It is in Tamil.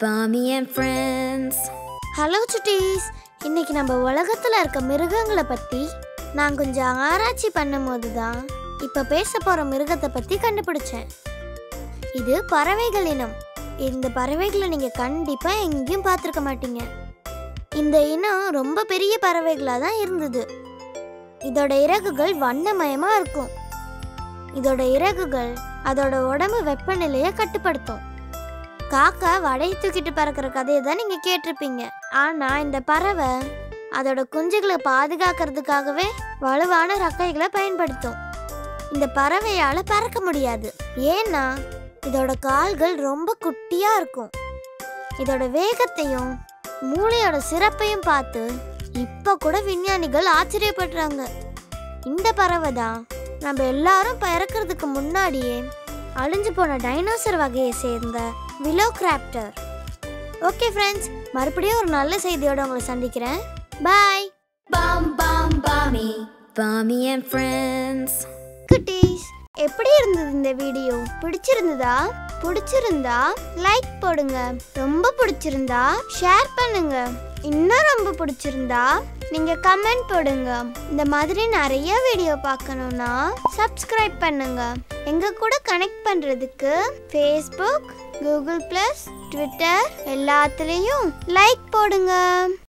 Mommy and friends. ஹலோ சுட்டீஸ் இன்னைக்கு நம்ம உலகத்தில் இருக்க மிருகங்களை பற்றி நான் கொஞ்சம் ஆராய்ச்சி பண்ணும்போது தான் இப்போ பேச போகிற மிருகத்தை பற்றி கண்டுபிடிச்சேன் இது பறவைகள் இனம் இந்த பறவைகளை நீங்கள் கண்டிப்பாக எங்கேயும் பார்த்துருக்க மாட்டீங்க இந்த இனம் ரொம்ப பெரிய பறவைகளாக தான் இருந்தது இதோட இறகுகள் வண்ணமயமாக இருக்கும் இதோட இறகுகள் அதோட உடம்பு வெப்பநிலையை கட்டுப்படுத்தும் காக்கா வடையை தூக்கிட்டு பறக்கிற கதையை தான் நீங்க கேட்டிருப்பீங்க ஆனா இந்த பறவை அதோட குஞ்சுகளை பாதுகாக்கிறதுக்காகவே வலுவான ரக்கைகளை பயன்படுத்தும் இந்த பறவையால பறக்க முடியாது ஏன்னா இதோட கால்கள் ரொம்ப குட்டியா இருக்கும் இதோட வேகத்தையும் மூளையோட சிறப்பையும் பார்த்து இப்ப கூட விஞ்ஞானிகள் ஆச்சரியப்படுறாங்க இந்த பறவை தான் நம்ம எல்லாரும் பறக்கிறதுக்கு முன்னாடியே அழிஞ்சு போன டைனோசர் வகையை சேர்ந்த விலோ கிராப்டர் ஓகே ஃப்ரெண்ட்ஸ் மறுபடியும் ஒரு நல்ல செய்தியோட உங்களை சந்திக்கிறேன் பாய் Bum bum bummy. Mommy and friends. குட்டீஸ் எப்படி இருந்தது இந்த வீடியோ பிடிச்சிருந்ததா பிடிச்சிருந்தா லைக் போடுங்க ரொம்ப பிடிச்சிருந்தா ஷேர் பண்ணுங்க இன்னும் ரொம்ப பிடிச்சிருந்தா நீங்க கமெண்ட் போடுங்க இந்த மாதிரி நிறைய வீடியோ பார்க்கணும்னா சப்ஸ்கிரைப் பண்ணுங்க எங்க கூட கனெக்ட் பண்றதுக்கு ஃபேஸ்புக் கூகுள் ப்ளஸ் ட்விட்டர் எல்லாத்துலேயும் லைக் போடுங்க